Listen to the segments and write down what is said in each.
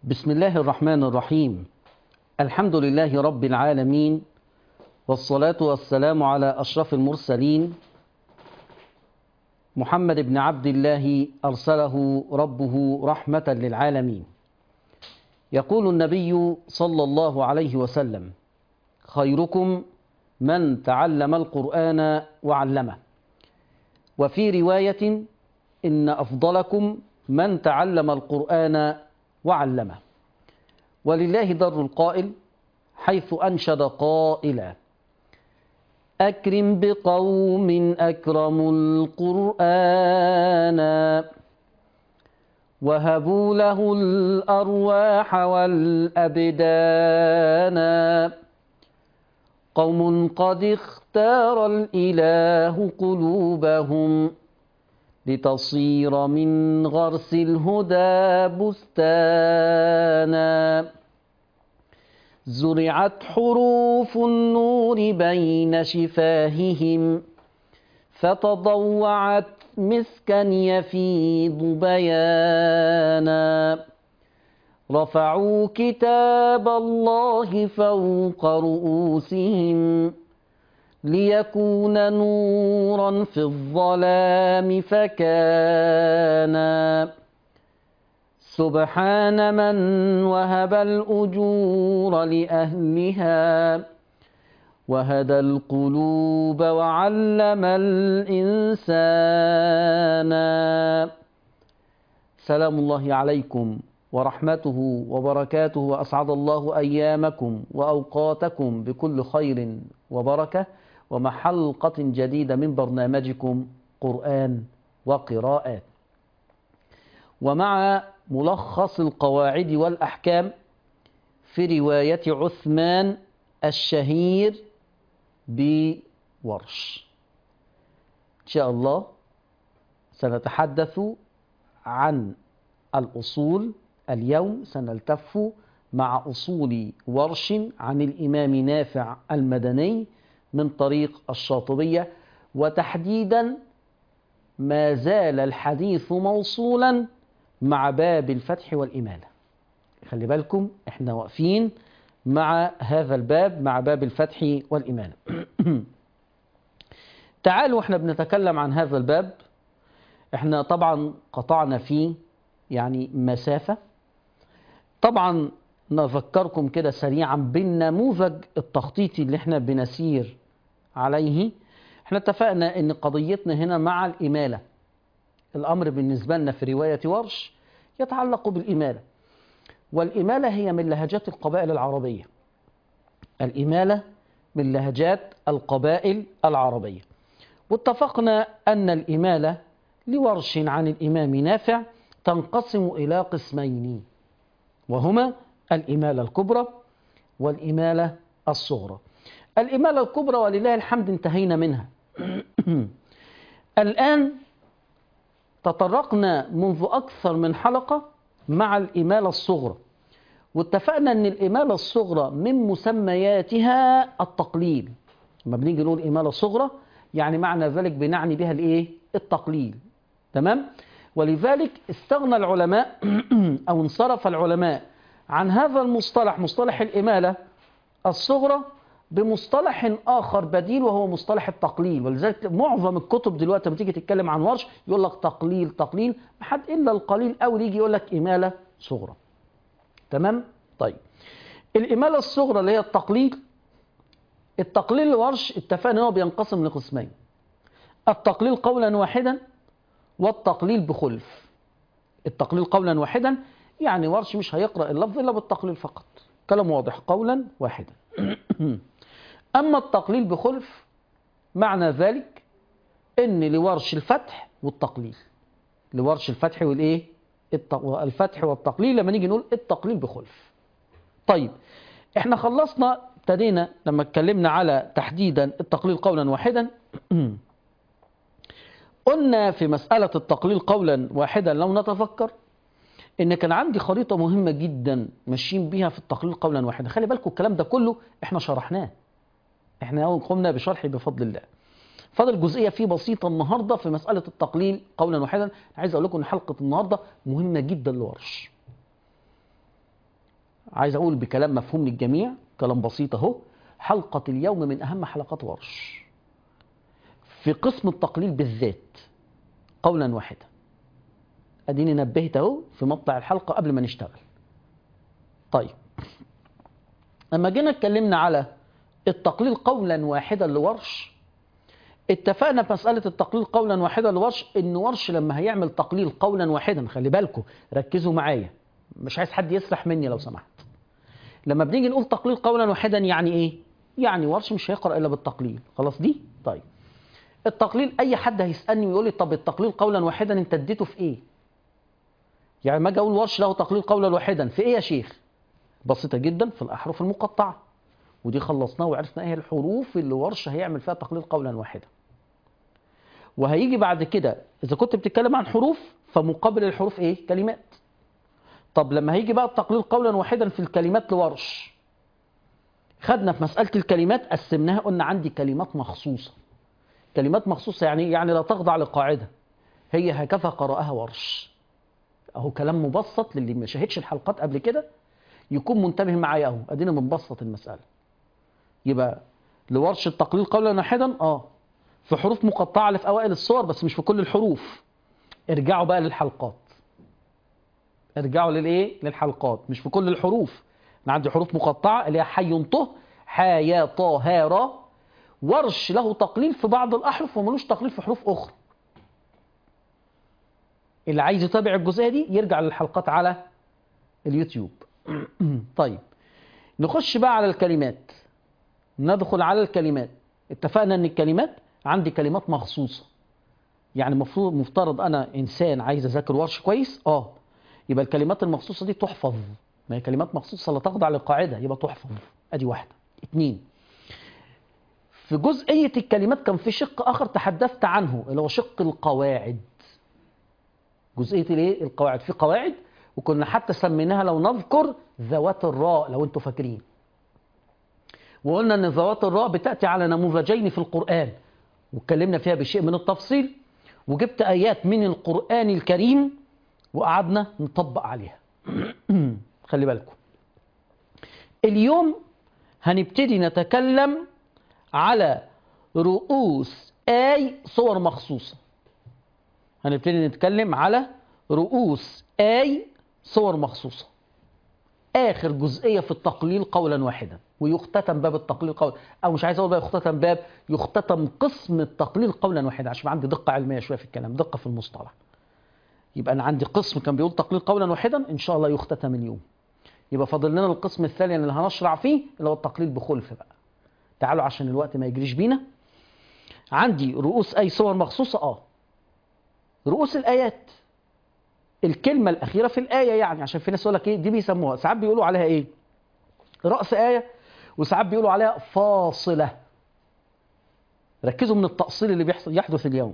بسم الله الرحمن الرحيم الحمد لله رب العالمين والصلاة والسلام على أشرف المرسلين محمد بن عبد الله أرسله ربه رحمة للعالمين يقول النبي صلى الله عليه وسلم خيركم من تعلم القرآن وعلمه وفي رواية إن أفضلكم من تعلم القرآن وعلمه ولله در القائل حيث أنشد قائلا أكرم بقوم أكرموا القرآن وهبوا له الأرواح والأبدان قوم قد اختار الإله قلوبهم لتصير من غرس الهدى بستانا زرعت حروف النور بين شفاههم فتضوعت مسكا يفيض بيانا رفعوا كتاب الله فوق رؤوسهم ليكون نورا في الظلام فكان سبحان من وهب الأجور لأهلها وهدى القلوب وعلم الإنسان سلام الله عليكم ورحمته وبركاته وأسعد الله أيامكم وأوقاتكم بكل خير وبركة ومع حلقة جديدة من برنامجكم قرآن وقراءات ومع ملخص القواعد والأحكام في رواية عثمان الشهير بورش إن شاء الله سنتحدث عن الأصول اليوم سنلتف مع أصول ورش عن الإمام نافع المدني من طريق الشاطبية وتحديدا ما زال الحديث موصولا مع باب الفتح والإمالة خلي بالكم احنا واقفين مع هذا الباب مع باب الفتح والإمالة تعالوا احنا بنتكلم عن هذا الباب احنا طبعا قطعنا فيه يعني مسافة طبعا نذكركم كده سريعا بالنموذج التخطيطي اللي احنا بنسير عليه احنا اتفقنا ان قضيتنا هنا مع الإمالة الأمر بالنسبة لنا في رواية ورش يتعلق بالإمالة والإمالة هي من لهجات القبائل العربية الإمالة من لهجات القبائل العربية واتفقنا أن الإمالة لورش عن الإمام نافع تنقسم إلى قسمين وهما الإمالة الكبرى والإمالة الصغرى الإمالة الكبرى ولله الحمد انتهينا منها الآن تطرقنا منذ أكثر من حلقة مع الإمالة الصغرى واتفقنا أن الإمالة الصغرى من مسمياتها التقليل لما بنيجي نقول إمالة صغرى يعني معنى ذلك بنعني بها الإيه؟ التقليل تمام؟ ولذلك استغنى العلماء أو انصرف العلماء عن هذا المصطلح مصطلح الإمالة الصغرى بمصطلح آخر بديل وهو مصطلح التقليل ولذلك معظم الكتب دلوقتي لما تيجي تتكلم عن ورش يقول لك تقليل تقليل حد إلا القليل أو يجي يقول لك إمالة صغرى تمام؟ طيب الإمالة الصغرى اللي هي التقليل التقليل الورش اتفقنا هو بينقسم لقسمين التقليل قولا واحدا والتقليل بخلف التقليل قولا واحدا يعني ورش مش هيقرأ اللفظ إلا بالتقليل فقط كلام واضح قولا واحدا أما التقليل بخلف معنى ذلك إن لورش الفتح والتقليل لورش الفتح والإيه الفتح والتقليل لما نيجي نقول التقليل بخلف طيب احنا خلصنا ابتدينا لما اتكلمنا على تحديدا التقليل قولا واحدا قلنا في مسألة التقليل قولا واحدا لو نتفكر ان كان عندي خريطة مهمة جدا ماشيين بيها في التقليل قولا واحدا خلي بالكم الكلام ده كله احنا شرحناه احنا قمنا بشرحه بفضل الله فاضل جزئيه فيه بسيطه النهارده في مساله التقليل قولا واحدا عايز اقول لكم ان حلقه النهارده مهمه جدا لورش عايز اقول بكلام مفهوم للجميع كلام بسيط اهو حلقة اليوم من اهم حلقات ورش في قسم التقليل بالذات قولا واحدا اديني نبهت اهو في مطلع الحلقة قبل ما نشتغل طيب لما جينا اتكلمنا على التقليل قولا واحدا لورش اتفقنا في مسألة التقليل قولا واحدا لورش ان ورش لما هيعمل تقليل قولا واحدا خلي بالكم ركزوا معايا مش عايز حد يسرح مني لو سمحت لما بنيجي نقول تقليل قولا واحدا يعني ايه يعني ورش مش هيقرأ الا بالتقليل خلاص دي طيب التقليل اي حد هيسألني ويقول لي طب التقليل قولا واحدا انت اديته في ايه يعني ما اجي اقول ورش له تقليل قولا واحدا في ايه يا شيخ بسيطة جدا في الأحرف المقطعة ودي خلصناها وعرفنا ايه الحروف اللي ورش هيعمل فيها تقليل قولا واحدا وهيجي بعد كده إذا كنت بتتكلم عن حروف فمقابل الحروف ايه كلمات طب لما هيجي بقى التقليل قولا واحدا في الكلمات لورش خدنا في مسألة الكلمات قسمناها قلنا عندي كلمات مخصوصة كلمات مخصوصة يعني يعني لا تخضع لقاعدة هي هكذا قرأها ورش اهو كلام مبسط للي ما شاهدش الحلقات قبل كده يكون منتبه معايا اهو ادينا بنبسط المساله يبقى لورش التقليل قولا واحدا اه في حروف مقطعه اللي في اوائل الصور بس مش في كل الحروف ارجعوا بقى للحلقات ارجعوا للايه للحلقات مش في كل الحروف انا عندي حروف مقطعه اللي هي حي طه حيا طا ها را ورش له تقليل في بعض الاحرف وملوش تقليل في حروف اخرى اللي عايز يتابع الجزئيه دي يرجع للحلقات على اليوتيوب طيب نخش بقى على الكلمات ندخل على الكلمات اتفقنا ان الكلمات عندي كلمات مخصوصة يعني مفروض مفترض انا انسان عايز اذاكر ورش كويس اه يبقى الكلمات المخصوصة دي تحفظ ما هي كلمات مخصوصة لا تخضع للقاعدة يبقى تحفظ ادي واحدة اتنين في جزئية الكلمات كان في شق اخر تحدثت عنه اللي هو شق القواعد جزئية الايه القواعد في قواعد وكنا حتى سميناها لو نذكر ذوات الراء لو انتم فاكرين وقلنا ان ذوات الراء بتاتي على نموذجين في القران واتكلمنا فيها بشيء من التفصيل وجبت ايات من القران الكريم وقعدنا نطبق عليها خلي بالكم اليوم هنبتدي نتكلم على رؤوس اي صور مخصوصه هنبتدي نتكلم على رؤوس اي صور مخصوصة آخر جزئية في التقليل قولا واحدا ويختتم باب التقليل قولا أو مش عايز أقول بقى يختتم باب يختتم قسم التقليل قولا واحدا عشان عندي دقة علمية شوية في الكلام دقة في المصطلح يبقى أنا عندي قسم كان بيقول تقليل قولا واحدا إن شاء الله يختتم اليوم يبقى فاضل لنا القسم الثاني اللي هنشرع فيه اللي هو التقليل بخلف بقى تعالوا عشان الوقت ما يجريش بينا عندي رؤوس أي صور مخصوصة آه رؤوس الآيات الكلمة الأخيرة في الآية يعني عشان في ناس يقول لك إيه دي بيسموها ساعات بيقولوا عليها إيه رأس آية وساعات بيقولوا عليها فاصلة ركزوا من التأصيل اللي بيحصل يحدث اليوم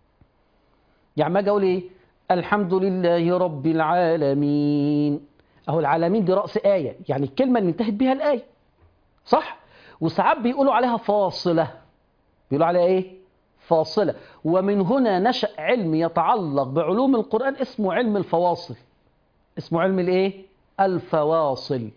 يعني ما أجي أقول إيه الحمد لله رب العالمين أهو العالمين دي رأس آية يعني الكلمة اللي انتهت بها الآية صح وساعات بيقولوا عليها فاصلة بيقولوا عليها إيه فاصلة ومن هنا نشأ علم يتعلق بعلوم القرآن اسمه علم الفواصل اسمه علم الايه الفواصل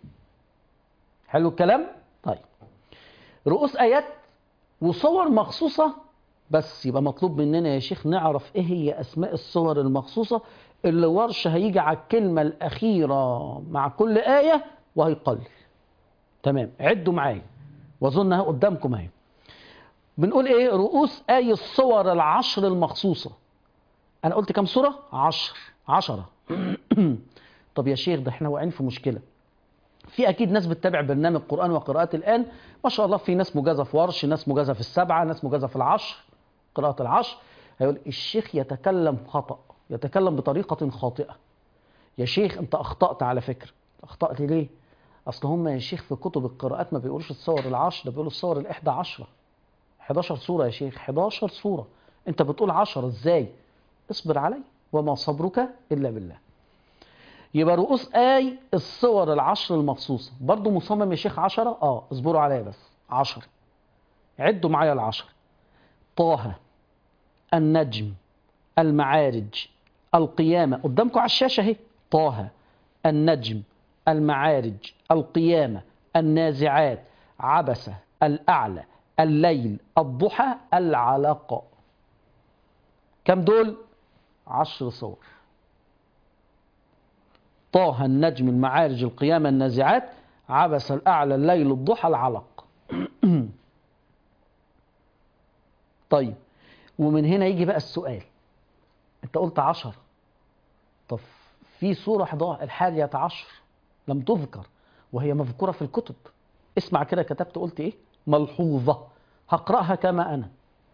حلو الكلام طيب رؤوس آيات وصور مخصوصة بس يبقى مطلوب مننا يا شيخ نعرف ايه هي اسماء الصور المخصوصة اللي ورش هيجي على الكلمة الأخيرة مع كل آية وهيقلل تمام عدوا معايا واظنها قدامكم اهي بنقول ايه رؤوس آي الصور العشر المخصوصة انا قلت كم صورة عشر عشرة طب يا شيخ ده احنا واقعين في مشكلة في اكيد ناس بتتابع برنامج قرآن وقراءات الان ما شاء الله في ناس مجازة في ورش ناس مجازة في السبعة ناس مجازة في العشر قراءة العشر هيقول الشيخ يتكلم خطأ يتكلم بطريقة خاطئة يا شيخ انت اخطأت على فكرة اخطأت ليه اصل هم يا شيخ في كتب القراءات ما بيقولوش الصور العشر ده بيقولوا الصور الاحدى عشرة 11 صورة يا شيخ 11 صورة انت بتقول 10 ازاي اصبر علي وما صبرك الا بالله يبقى رؤوس آي الصور العشر المخصوصة برضو مصمم يا شيخ 10 اه اصبروا عليا بس 10 عدوا معايا العشر طه النجم المعارج القيامة قدامكم على الشاشة اهي طه النجم المعارج القيامة النازعات عبسة الأعلى الليل الضحى العلق كم دول عشر صور طه النجم المعارج القيامة النازعات عبس الأعلى الليل الضحى العلق طيب ومن هنا يجي بقى السؤال انت قلت عشر طب في سورة 11 الحادية عشر لم تذكر وهي مذكورة في الكتب اسمع كده كتبت قلت ايه ملحوظة هقرأها كما أنا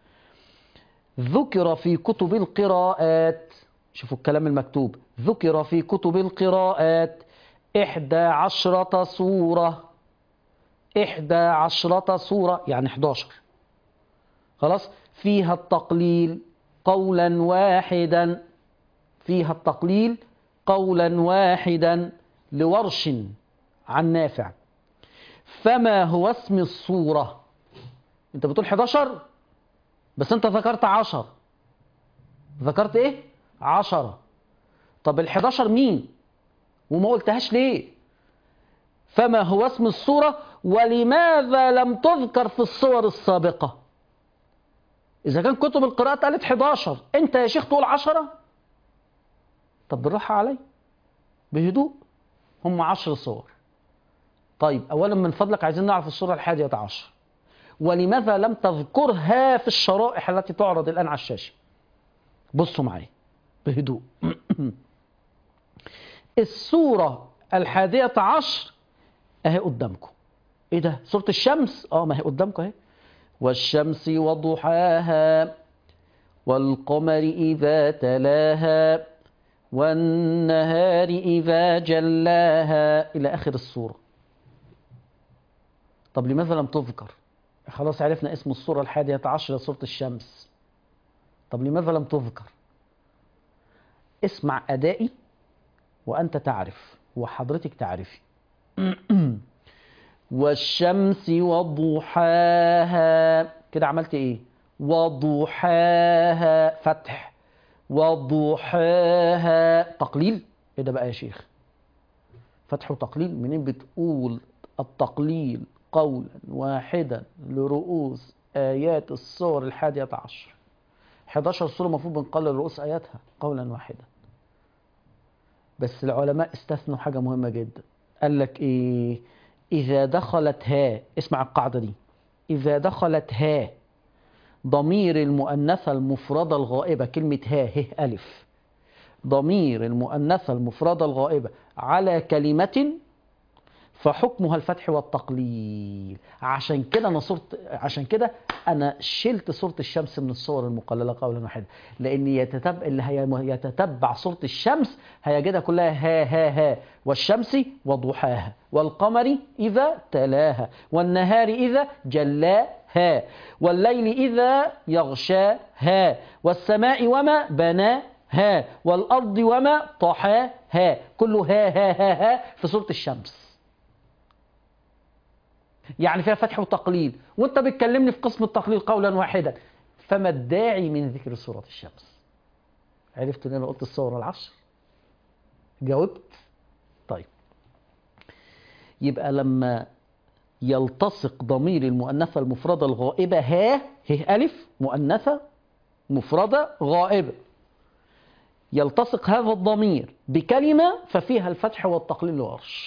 ذكر في كتب القراءات شوفوا الكلام المكتوب ذكر في كتب القراءات إحدى عشرة سورة إحدى عشرة سورة يعني 11 خلاص فيها التقليل قولا واحدا فيها التقليل قولا واحدا لورش عن نافع فما هو اسم الصورة انت بتقول 11 بس انت ذكرت 10 ذكرت ايه 10 طب ال 11 مين وما قلتهاش ليه فما هو اسم الصورة ولماذا لم تذكر في الصور السابقة إذا كان كتب القراءة قالت 11 أنت يا شيخ تقول 10 طب بالراحة علي بهدوء هم 10 صور طيب أولا من فضلك عايزين نعرف الصورة الحادية عشر ولماذا لم تذكرها في الشرائح التي تعرض الآن على الشاشة بصوا معي بهدوء السورة الحادية عشر اهي قدامكم ايه ده سورة الشمس اه ما هي قدامكم اهي والشمس وضحاها والقمر إذا تلاها والنهار إذا جلاها إلى آخر السورة طب لماذا لم تذكر خلاص عرفنا اسم السورة الحادية عشر سورة الشمس طب لماذا لم تذكر اسمع أدائي وأنت تعرف وحضرتك تعرفي والشمس وضحاها كده عملت ايه وضحاها فتح وضحاها تقليل ايه ده بقى يا شيخ فتح وتقليل منين بتقول التقليل قولا واحدا لرؤوس آيات السور الحادية عشر 11 سورة المفروض بنقلل رؤوس آياتها قولا واحدا بس العلماء استثنوا حاجة مهمة جدا قال لك ايه إذا دخلت ها اسمع القاعدة دي إذا دخلت ها ضمير المؤنثة المفردة الغائبة كلمة ها ه ألف ضمير المؤنثة المفردة الغائبة على كلمة فحكمها الفتح والتقليل عشان كده انا صرت عشان كده انا شلت صوره الشمس من الصور المقلله قولا واحدا لان يتتبع اللي هي يتتبع صوره الشمس هيجدها كلها ها ها ها والشمس وضحاها والقمر اذا تلاها والنهار اذا جلاها والليل اذا يغشاها والسماء وما بناها والارض وما طحاها كله ها ها ها ها في صوره الشمس يعني فيها فتح وتقليل وانت بتكلمني في قسم التقليل قولا واحدا فما الداعي من ذكر سورة الشمس عرفت ان انا قلت الصورة العشر جاوبت طيب يبقى لما يلتصق ضمير المؤنثة المفردة الغائبة ها ه ألف مؤنثة مفردة غائبة يلتصق هذا الضمير بكلمة ففيها الفتح والتقليل وعرش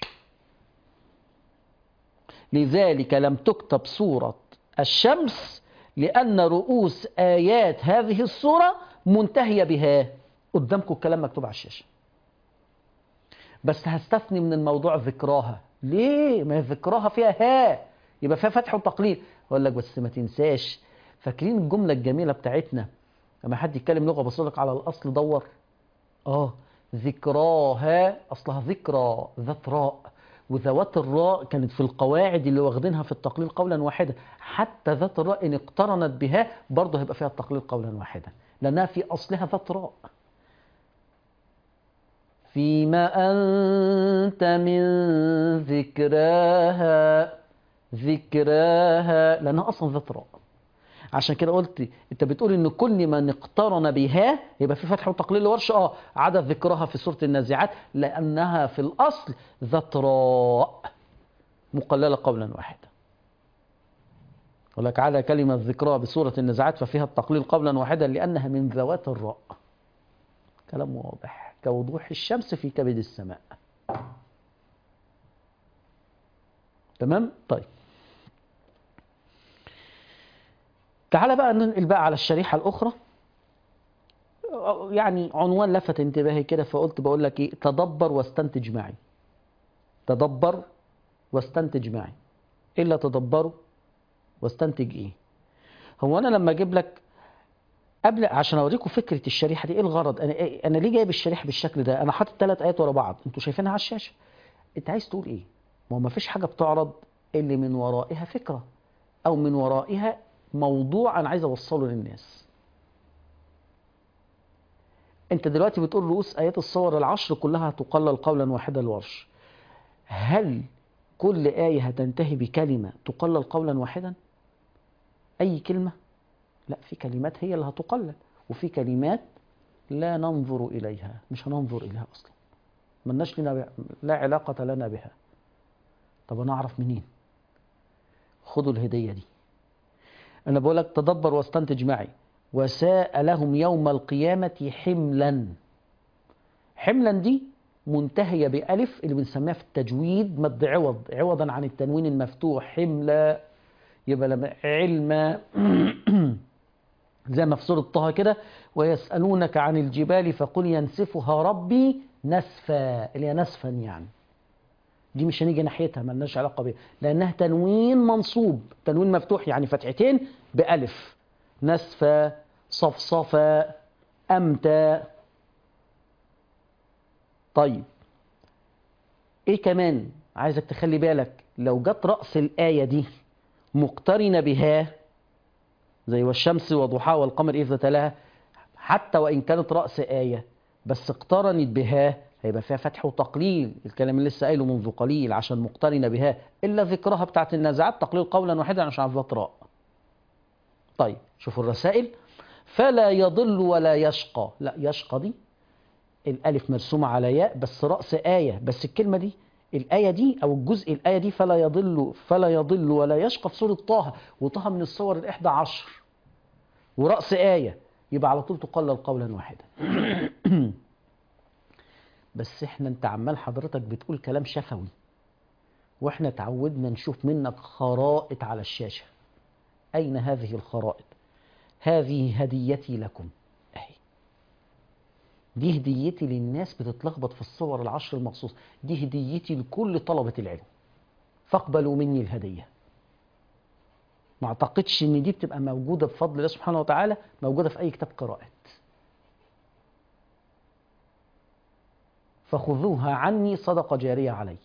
لذلك لم تكتب سورة الشمس لأن رؤوس آيات هذه السورة منتهية بها قدامكم الكلام مكتوب على الشاشة بس هستثني من الموضوع ذكراها ليه ما ذكراها فيها ها يبقى فيها فتح وتقليل اقول لك بس ما تنساش فاكرين الجملة الجميلة بتاعتنا لما حد يتكلم لغة بصلك على الأصل دور اه ذكراها أصلها ذكرى ذات راء وذوات الراء كانت في القواعد اللي واخدينها في التقليل قولا واحدا حتى ذات الراء إن اقترنت بها برضه هيبقى فيها التقليل قولا واحدا لأنها في أصلها ذات راء فيما أنت من ذكراها ذكراها لأنها أصلا ذات راء عشان كده قلت انت بتقول ان كل من اقترن بها يبقى في فتح وتقليل لورش اه عدا ذكرها في سوره النازعات لانها في الاصل ذات راء مقلله قولا واحدا ولك على كلمة ذكرها بسورة النزعات ففيها التقليل قولا واحدا لأنها من ذوات الراء كلام واضح كوضوح الشمس في كبد السماء تمام طيب تعال بقى ننقل بقى على الشريحة الأخرى يعني عنوان لفت انتباهي كده فقلت بقول لك ايه تدبر واستنتج معي تدبر واستنتج معي الا تدبروا واستنتج ايه هو انا لما اجيب لك قبل عشان اوريكم فكره الشريحه دي ايه الغرض انا إيه انا ليه جايب الشريحه بالشكل ده انا حاطط ثلاث ايات ورا بعض انتوا شايفينها على الشاشه انت عايز تقول ايه ما هو ما فيش حاجه بتعرض اللي من ورائها فكره او من ورائها موضوع انا عايز اوصله للناس انت دلوقتي بتقول رؤوس ايات الصور العشر كلها تقلل قولا واحدا الورش هل كل آية هتنتهي بكلمة تقلل قولا واحدا أي كلمة لا في كلمات هي اللي هتقلل وفي كلمات لا ننظر إليها مش هننظر إليها أصلا ملناش لنا ب... لا علاقة لنا بها طب أنا أعرف منين خدوا الهدية دي أنا بقول لك تدبر واستنتج معي وساء لهم يوم القيامة حملا حملا دي منتهية بألف اللي بنسميها في التجويد مد عوض عوضا عن التنوين المفتوح حملة يبقى لما علم زي ما في سورة طه كده ويسألونك عن الجبال فقل ينسفها ربي نسفا اللي هي نسفا يعني دي مش هنيجي ناحيتها ملناش علاقة بيها لأنها تنوين منصوب تنوين مفتوح يعني فتحتين بألف نسفا صفصفا أمتى طيب ايه كمان عايزك تخلي بالك لو جت رأس الآية دي مقترنة بها زي والشمس وضحاها والقمر إذا تلاها حتى وإن كانت رأس آية بس اقترنت بها هيبقى فيها فتح وتقليل الكلام اللي لسه قايله منذ قليل عشان مقترنة بها إلا ذكرها بتاعت النازعات تقليل قولا واحدا عشان عفوات راء طيب شوفوا الرسائل فلا يضل ولا يشقى لا يشقى دي الالف مرسومه على ياء بس راس ايه بس الكلمه دي الايه دي او الجزء الايه دي فلا يضل فلا يضل ولا يشقى في سوره طه وطه من الصور الاحدى عشر وراس ايه يبقى على طول تقلل قولا واحدا بس احنا انت عمال حضرتك بتقول كلام شفوي واحنا تعودنا نشوف منك خرائط على الشاشه اين هذه الخرائط هذه هديتي لكم اهي دي هديتي للناس بتتلخبط في الصور العشر المخصوص دي هديتي لكل طلبة العلم فاقبلوا مني الهدية ما اعتقدش ان دي بتبقى موجودة بفضل الله سبحانه وتعالى موجودة في اي كتاب قراءات فخذوها عني صدقة جارية علي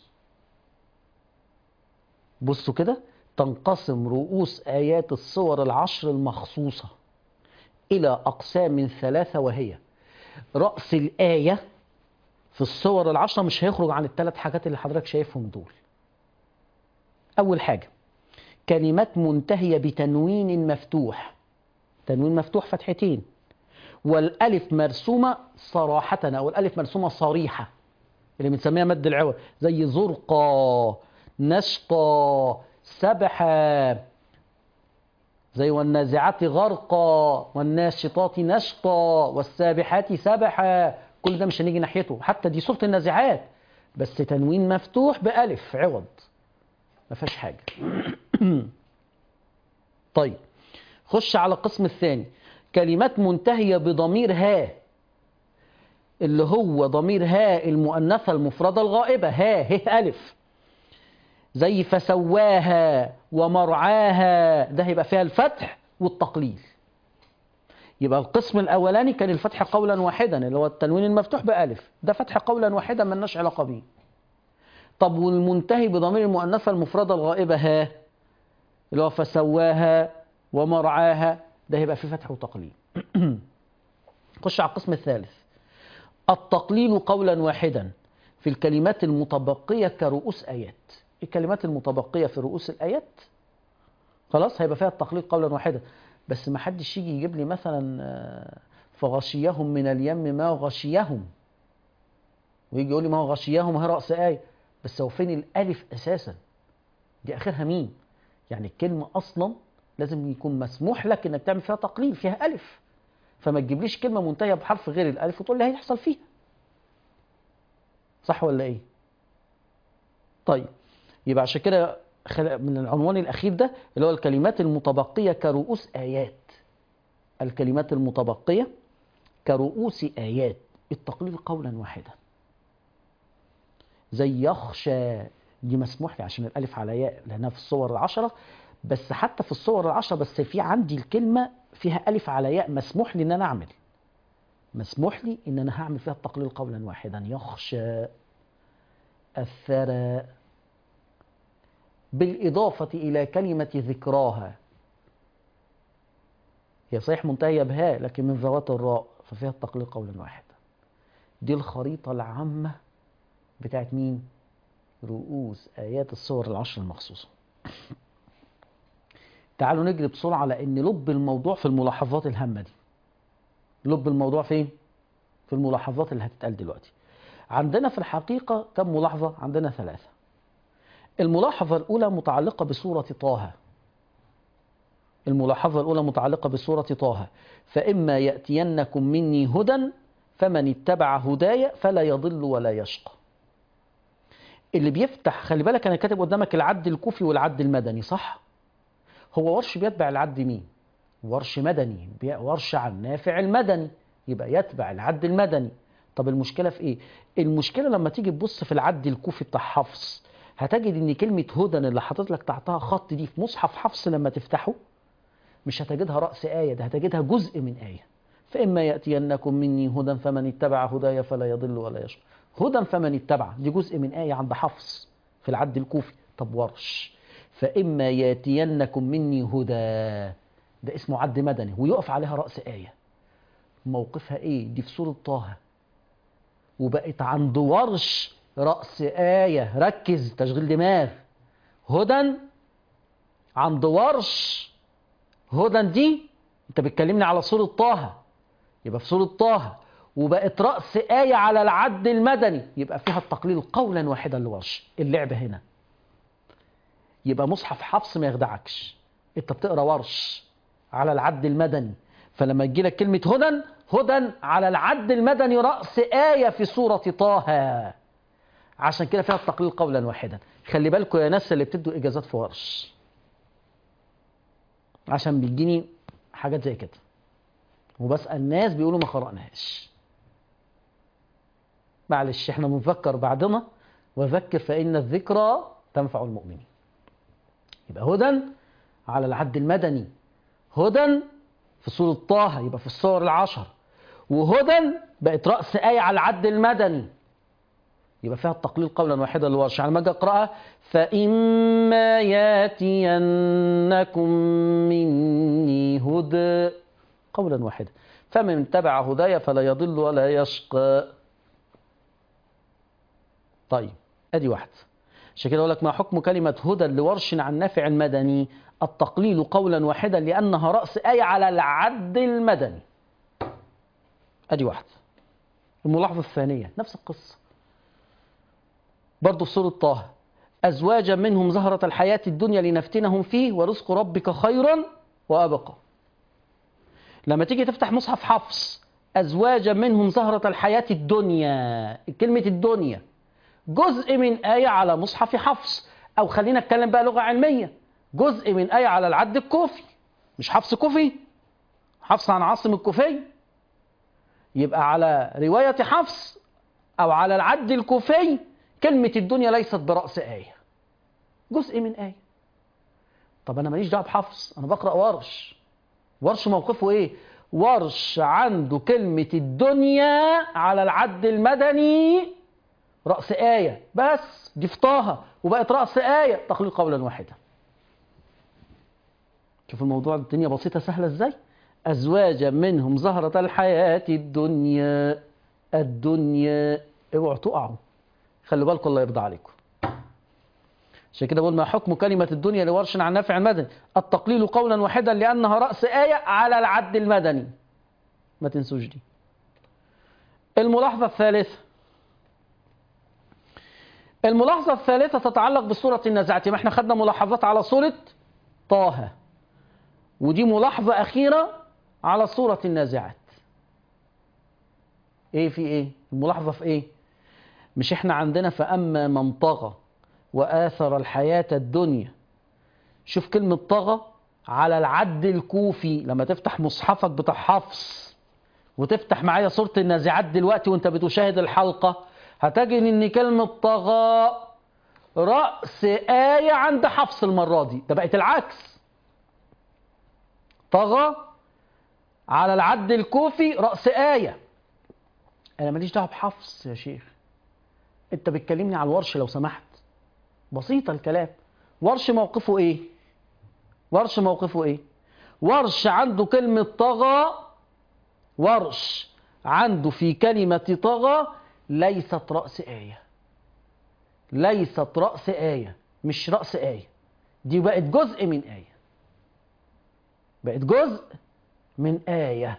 بصوا كده تنقسم رؤوس آيات الصور العشر المخصوصة إلى أقسام ثلاثة وهي رأس الآية في الصور العشرة مش هيخرج عن الثلاث حاجات اللي حضرتك شايفهم دول أول حاجة كلمات منتهية بتنوين مفتوح تنوين مفتوح فتحتين والألف مرسومة صراحة أو الألف مرسومة صريحة اللي بنسميها مد العوض زي زرقا نشطا سبحا زي والنازعات غرقا والناشطات نشطا والسابحات سبحا كل ده مش هنيجي ناحيته حتى دي سورة النازعات بس تنوين مفتوح بألف عوض ما فيهاش حاجة طيب خش على القسم الثاني كلمات منتهية بضمير ها اللي هو ضمير ها المؤنثة المفردة الغائبة ها ه ألف زي فسواها ومرعاها ده هيبقى فيها الفتح والتقليل يبقى القسم الأولاني كان الفتح قولا واحدا اللي هو التنوين المفتوح بألف ده فتح قولا واحدا ملناش علاقة بيه طب والمنتهي بضمير المؤنثة المفردة الغائبة ها اللي هو فسواها ومرعاها ده هيبقى فيه فتح وتقليل خش على القسم الثالث التقليل قولا واحدا في الكلمات المتبقية كرؤوس آيات الكلمات المتبقية في رؤوس الآيات خلاص هيبقى فيها التقليل قولا واحدا بس ما حدش يجي يجيب لي مثلا آه، فغشيهم من اليم ما غشيهم ويجي يقول لي ما هو غشيهم هي رأس آية بس هو فين الألف أساسا دي آخرها مين يعني الكلمة أصلا لازم يكون مسموح لك إنك تعمل فيها تقليل فيها ألف فما تجيبليش كلمة منتهية بحرف غير الألف وتقول لي هيحصل فيها صح ولا إيه طيب يبقى عشان كده خل- من العنوان الأخير ده اللي هو الكلمات المتبقية كرؤوس آيات الكلمات المتبقية كرؤوس آيات التقليل قولا واحدا زي يخشى دي مسموح لي عشان الألف على ياء لأنها في الصور العشرة بس حتى في الصور العشرة بس في عندي الكلمة فيها ألف على ياء مسموح لي إن أنا أعمل مسموح لي إن أنا هعمل فيها التقليل قولا واحدا يخشى الثرى بالإضافة إلى كلمة ذكراها هي صحيح منتهية بها لكن من ذوات الراء ففيها التقليل قولا واحدا دي الخريطة العامة بتاعت مين؟ رؤوس آيات الصور العشر المخصوصة تعالوا نجري بسرعة على إن لب الموضوع في الملاحظات الهامة دي لب الموضوع فين؟ في الملاحظات اللي هتتقال دلوقتي عندنا في الحقيقة كم ملاحظة؟ عندنا ثلاثة الملاحظة الأولى متعلقة بسورة طه الملاحظة الأولى متعلقة بسورة طه فإما يأتينكم مني هدى فمن اتبع هداي فلا يضل ولا يشقى اللي بيفتح خلي بالك أنا كاتب قدامك العد الكوفي والعد المدني صح؟ هو ورش بيتبع العد مين؟ ورش مدني بي- ورش عن نافع المدني يبقى يتبع العد المدني طب المشكلة في ايه؟ المشكلة لما تيجي تبص في العد الكوفي بتاع حفص هتجد ان كلمة هدى اللي حاطط لك تحتها خط دي في مصحف حفص لما تفتحه مش هتجدها رأس آية ده هتجدها جزء من آية فإما يأتينكم مني هدى فمن اتبع هداي فلا يضل ولا يشقى هدى فمن اتبع دي جزء من آية عند حفص في العد الكوفي طب ورش فإما يأتينكم مني هدى ده اسمه عد مدني ويقف عليها رأس آية موقفها ايه دي في سورة طه وبقت عند ورش رأس آية ركز تشغيل دماغ هدى عند ورش هدى دي انت بتكلمني على سورة طه يبقى في سورة طه وبقت رأس آية على العد المدني يبقى فيها التقليل قولا واحدا لورش اللعبة هنا يبقى مصحف حفص ما يخدعكش انت بتقرا ورش على العد المدني فلما تجي لك كلمة هدى هدى على العد المدني رأس آية في سورة طه عشان كده فيها التقليل قولا واحدا خلي بالكم يا ناس اللي بتدوا إجازات في ورش عشان بيجيني حاجات زي كده وبسأل ناس بيقولوا ما قرأناهاش معلش احنا بنفكر بعضنا وذكر فإن الذكرى تنفع المؤمنين يبقى هدى على العد المدني هدى في سورة طه يبقى في الصور العشر وهدى بقت رأس آية على العد المدني يبقى فيها التقليل قولا واحدا للورش يعني لما اجي اقراها فإما ياتينكم مني هدى قولا واحدا فمن تبع هدايا فلا يضل ولا يشقى طيب ادي واحده عشان كده اقول لك ما حكم كلمه هدى لورش عن نافع المدني التقليل قولا واحدا لانها راس ايه على العد المدني ادي واحده الملاحظه الثانيه نفس القصه برضه في سوره طه ازواجا منهم زهره الحياه الدنيا لنفتنهم فيه ورزق ربك خير وابقى لما تيجي تفتح مصحف حفص ازواجا منهم زهره الحياه الدنيا كلمه الدنيا جزء من آية على مصحف حفص أو خلينا نتكلم بقى لغة علمية جزء من آية على العد الكوفي مش حفص كوفي حفص عن عاصم الكوفي يبقى على رواية حفص أو على العد الكوفي كلمة الدنيا ليست برأس آية جزء من آية طب أنا ماليش دعوة بحفص أنا بقرأ ورش ورش موقفه إيه؟ ورش عنده كلمة الدنيا على العد المدني رأس آية بس دي في طه وبقت رأس آية تقليل قولا واحدا شوف الموضوع الدنيا بسيطة سهلة ازاي أزواجا منهم زهرة الحياة الدنيا الدنيا اوعوا تقعوا خلي بالكم الله يرضى عليكم عشان كده بقول ما حكم كلمة الدنيا لورش عن نافع المدني التقليل قولا واحدا لأنها رأس آية على العد المدني ما تنسوش دي الملاحظة الثالثة الملاحظة الثالثة تتعلق بسورة النازعات ما احنا خدنا ملاحظات على سورة طه ودي ملاحظة أخيرة على سورة النازعات ايه في ايه الملاحظة في ايه مش احنا عندنا فأما من طغى وآثر الحياة الدنيا شوف كلمة طغى على العد الكوفي لما تفتح مصحفك بتاع حفص وتفتح معايا سورة النازعات دلوقتي وانت بتشاهد الحلقة هتجد ان كلمة طغى رأس آية عند حفص المرة دي ده بقت العكس طغى على العد الكوفي رأس آية انا ماليش دعوه بحفص يا شيخ انت بتكلمني على الورش لو سمحت بسيطة الكلام ورش موقفه ايه ورش موقفه ايه ورش عنده كلمة طغى ورش عنده في كلمة طغى ليست رأس آية ليست رأس آية مش رأس آية دي بقت جزء من آية بقت جزء من آية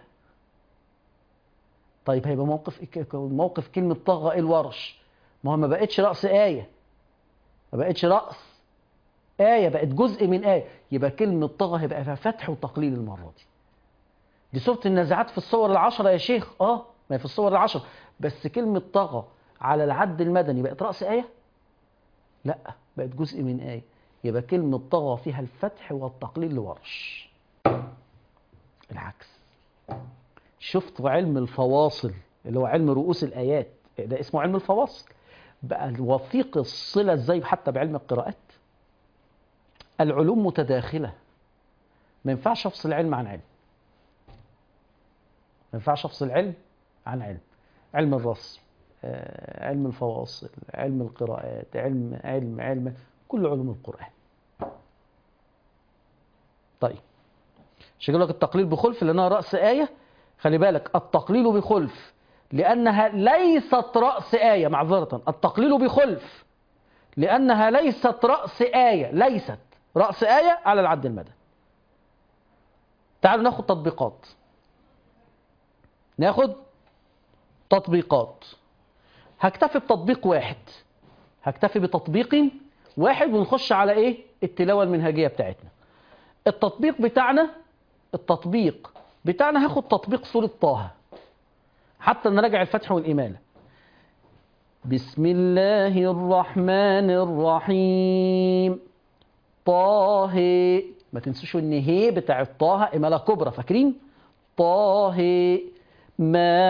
طيب هيبقى موقف موقف كلمة طغى ايه الورش ما هو ما بقتش رأس آية ما بقتش رأس آية بقت جزء من آية يبقى كلمة طغى هيبقى فيها فتح وتقليل المرة دي دي سورة النازعات في الصور العشرة يا شيخ اه ما هي في الصور العشرة بس كلمة طغى على العد المدني بقت رأس آية لا بقت جزء من آية يبقى كلمة طغى فيها الفتح والتقليل لورش العكس شفتوا علم الفواصل اللي هو علم رؤوس الآيات ده اسمه علم الفواصل بقى الوثيق الصلة ازاي حتى بعلم القراءات العلوم متداخلة ما ينفعش افصل علم عن علم ما ينفعش افصل علم عن علم علم الرسم آه، علم الفواصل علم القراءات علم علم علم كل علوم القرآن طيب عشان يقول لك التقليل بخلف لأنها رأس آية خلي بالك التقليل بخلف لأنها ليست رأس آية معذرة التقليل بخلف لأنها ليست رأس آية ليست رأس آية على العد المدني تعالوا ناخد تطبيقات ناخد تطبيقات هكتفي بتطبيق واحد هكتفي بتطبيق واحد ونخش على ايه التلاوة المنهجية بتاعتنا التطبيق بتاعنا التطبيق بتاعنا هاخد تطبيق سورة طه حتى نراجع الفتح والإمالة بسم الله الرحمن الرحيم طه ما تنسوش ان هي بتاع طه إمالة كبرى فاكرين طه ما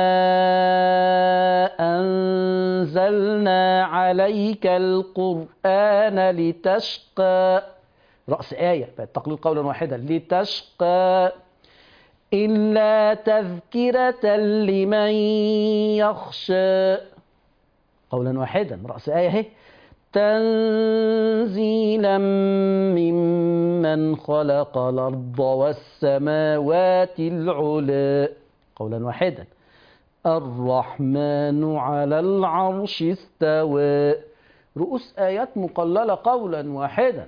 أنزلنا عليك القرآن لتشقى رأس آية التقليد قولا واحدا لتشقى إلا تذكرة لمن يخشى قولا واحدا رأس آية هي تنزيلا ممن خلق الأرض والسماوات العلى قولا واحدا الرحمن على العرش استوى رؤوس آيات مقللة قولا واحدا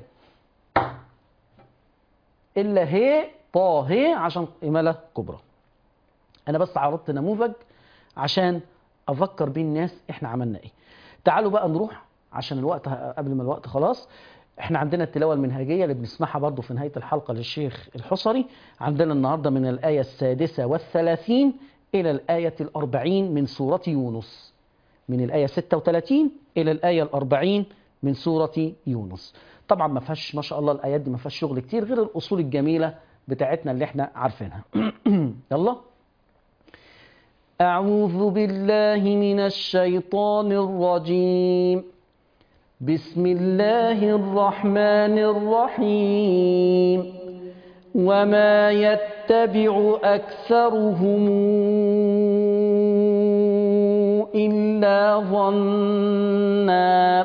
إلا هي طه عشان إمالة كبرى أنا بس عرضت نموذج عشان أفكر بيه الناس إحنا عملنا إيه تعالوا بقى نروح عشان الوقت قبل ما الوقت خلاص احنا عندنا التلاوة المنهجية اللي بنسمعها برضو في نهاية الحلقة للشيخ الحصري عندنا النهاردة من الآية السادسة والثلاثين إلى الآية الأربعين من سورة يونس من الآية 36 إلى الآية الأربعين من سورة يونس طبعا ما فيهاش ما شاء الله الآيات دي ما فيهاش شغل كتير غير الأصول الجميلة بتاعتنا اللي احنا عارفينها يلا أعوذ بالله من الشيطان الرجيم بسم الله الرحمن الرحيم وما يتبع أكثرهم إلا ظنا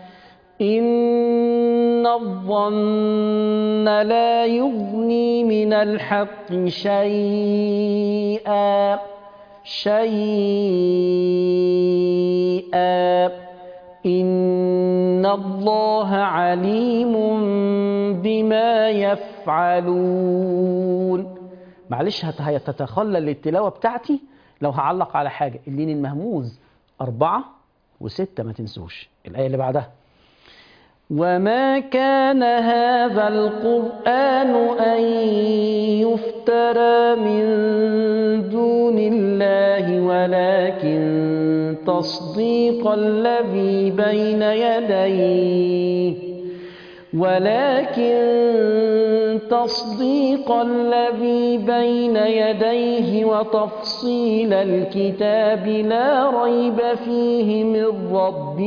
إن الظن لا يغني من الحق شيئا شيئا إن الله عليم بما يفعلون معلش هت- هتتخلل التلاوة بتاعتي لو هعلق على حاجة اللين المهموز أربعة وستة ما تنسوش الآية اللي بعدها وما كان هذا القرآن أن يفترى من دون الله ولكن تصديق الذي بين يديه ولكن تصديق الذي بين يديه وتفصيل الكتاب لا ريب فيه من رب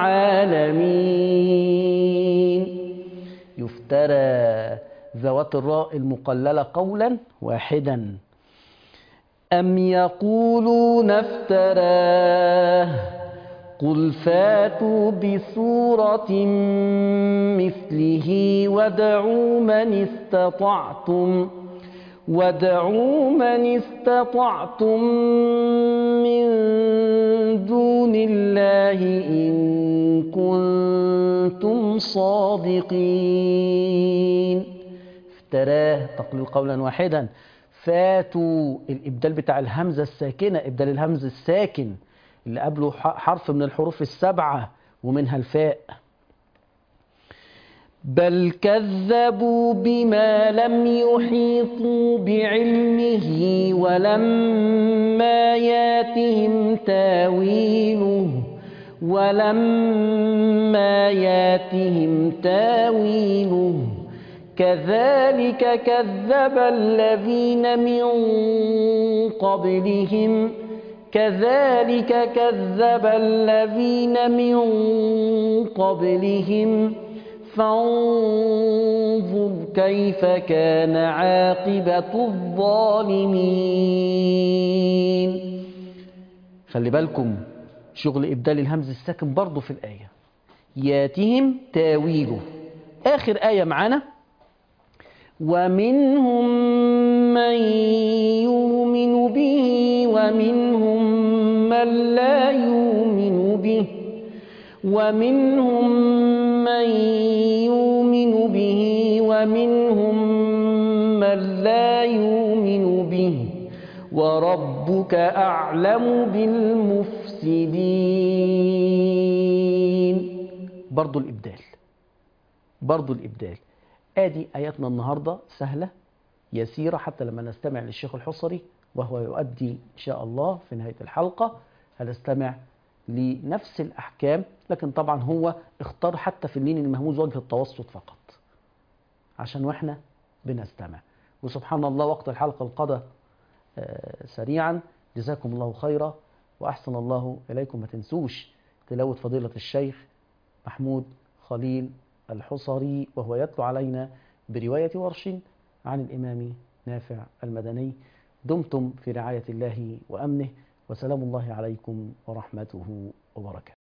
العالمين يفترى ذوات الراء المقللة قولا واحدا أم يقولون افتراه قل فاتوا بسورة مثله وادعوا من استطعتم وادعوا من استطعتم من دون الله إن كنتم صادقين افتراه تقليل قولا واحدا فاتوا الإبدال بتاع الهمزة الساكنة إبدال الهمز الساكن اللي قبله ح- حرف من الحروف السبعة ومنها الفاء بل كذبوا بما لم يحيطوا بعلمه ولما ياتهم تاويله ولما ياتهم تاويله كذلك كذب الذين من قبلهم كذلك كذب الذين من قبلهم فانظر كيف كان عاقبة الظالمين خلي بالكم شغل إبدال الهمز الساكن برضه في الآية ياتهم تاويله آخر آية معانا ومنهم من يؤمن به ومنهم من لا يؤمن به ومنهم من يؤمن به ومنهم من لا يؤمن به وربك أعلم بالمفسدين برضو الإبدال برضو الإبدال آدي آياتنا النهاردة سهلة يسيرة حتى لما نستمع للشيخ الحصري وهو يؤدي إن شاء الله في نهاية الحلقة هنستمع لنفس الأحكام لكن طبعا هو اختار حتى في اللين المهموز وجه التوسط فقط عشان واحنا بنستمع وسبحان الله وقت الحلقة القضى آه، سريعا جزاكم الله خيرا وأحسن الله إليكم ما تنسوش تلاوة فضيلة الشيخ محمود خليل الحصري وهو يتلو علينا برواية ورش عن الإمام نافع المدني دمتم في رعاية الله وأمنه وسلام الله عليكم ورحمته وبركاته